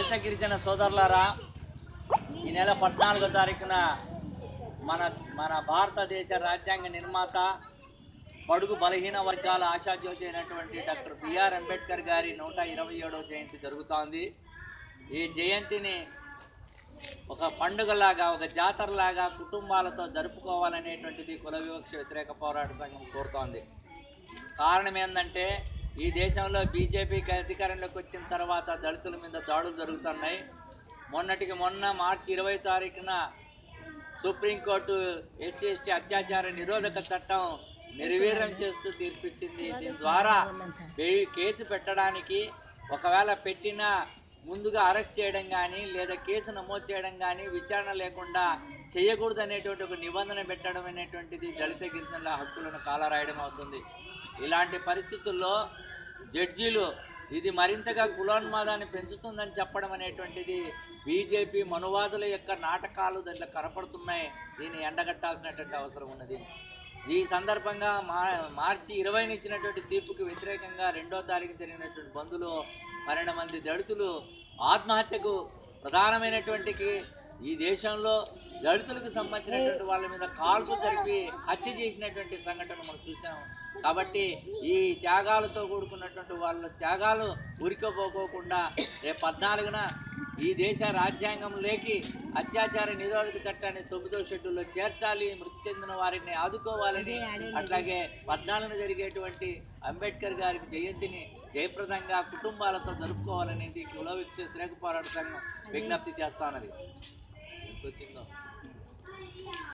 దళిత గిరిజన సోదరులారా ఈ నెల పద్నాలుగో తారీఖున మన మన భారతదేశ రాజ్యాంగ నిర్మాత బడుగు బలహీన వర్గాల ఆశాజ్యోతి అయినటువంటి డాక్టర్ బిఆర్ అంబేద్కర్ గారి నూట ఇరవై ఏడవ జయంతి జరుగుతోంది ఈ జయంతిని ఒక పండుగలాగా ఒక జాతరలాగా కుటుంబాలతో జరుపుకోవాలనేటువంటిది కుల వివక్ష వ్యతిరేక పోరాట సంఘం కోరుతోంది కారణం ఏంటంటే ఈ దేశంలో బీజేపీకి అధికారంలోకి వచ్చిన తర్వాత దళితుల మీద దాడులు జరుగుతున్నాయి మొన్నటికి మొన్న మార్చి ఇరవై తారీఖున సుప్రీంకోర్టు ఎస్సీ ఎస్టీ అత్యాచార నిరోధక చట్టం నిర్వీర్యం చేస్తూ తీర్పిచ్చింది దీని ద్వారా బెయి- కేసు పెట్టడానికి ఒకవేళ పెట్టినా ముందుగా అరెస్ట్ చేయడం కానీ లేదా కేసు నమోదు చేయడం కానీ విచారణ లేకుండా చేయకూడదు అనేటువంటి ఒక నిబంధన పెట్టడం అనేటువంటిది దళిత గిరిజనుల హక్కులను కాలరాయడం అవుతుంది ఇలాంటి పరిస్థితుల్లో జడ్జీలు ఇది మరింతగా కులోన్మాదాన్ని పెంచుతుందని చెప్పడం అనేటువంటిది బీజేపీ మనువాదుల యొక్క నాటకాలు దాంట్లో కనపడుతున్నాయి దీన్ని ఎండగట్టాల్సినటువంటి అవసరం ఉన్నది ఈ సందర్భంగా మా మార్చి ఇరవైని ఇచ్చినటువంటి తీర్పుకు వ్యతిరేకంగా రెండో తారీఖు జరిగినటువంటి బంద్లో పన్నెండు మంది దళితులు ఆత్మహత్యకు ప్రధానమైనటువంటి ఈ దేశంలో దళితులకు సంబంధించినటువంటి వాళ్ళ మీద కాల్పు జరిపి హత్య చేసినటువంటి సంఘటన మనం చూసాం కాబట్టి ఈ త్యాగాలతో కూడుకున్నటువంటి వాళ్ళ త్యాగాలు ఉరికపోకోకుండా రేపు పద్నాలుగున ఈ దేశ రాజ్యాంగంలోకి అత్యాచార నిరోధక చట్టాన్ని తొమ్మిదో షెడ్యూల్లో చేర్చాలి మృతి చెందిన వారిని ఆదుకోవాలని అట్లాగే పద్నాలుగున జరిగేటువంటి అంబేద్కర్ గారికి జయంతిని జయప్రదంగా కుటుంబాలతో జరుపుకోవాలనేది కుల వ్యతిరేక పోరాట సంఘం విజ్ఞప్తి చేస్తా ఉన్నది ఎంత వచ్చిందో